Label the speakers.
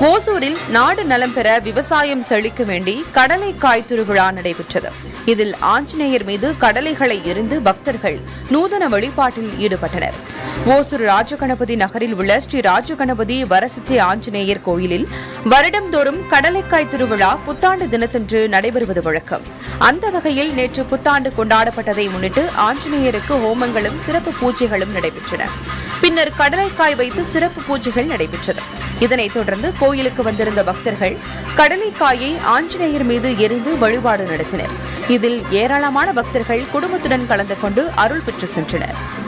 Speaker 1: ஓசூரில் நாடு நலம் பெற விவசாயம் செழிக்க வேண்டி கடலைக்காய் திருவிழா நடைபெற்றது இதில் ஆஞ்சநேயர் மீது கடலைகளை எரிந்து பக்தர்கள் நூதன வழிபாட்டில் ஈடுபட்டனர் ஓசூர் ராஜகணபதி நகரில் உள்ள ஸ்ரீ ராஜகணபதி வரசித்தி ஆஞ்சநேயர் கோயிலில் வருடம்தோறும் கடலைக்காய் திருவிழா புத்தாண்டு தினத்தன்று நடைபெறுவது வழக்கம் அந்த வகையில் நேற்று புத்தாண்டு கொண்டாடப்பட்டதை முன்னிட்டு ஆஞ்சநேயருக்கு ஹோமங்களும் சிறப்பு பூஜைகளும் நடைபெற்றன பின்னர் கடலைக்காய் வைத்து சிறப்பு பூஜைகள் நடைபெற்றது இதனைத் தொடர்ந்து கோயிலுக்கு வந்திருந்த பக்தர்கள் கடலைக்காயை ஆஞ்சநேயர் மீது எரிந்து வழிபாடு நடத்தினர் இதில் ஏராளமான பக்தர்கள் குடும்பத்துடன் கலந்து கொண்டு அருள் பெற்று சென்றனர்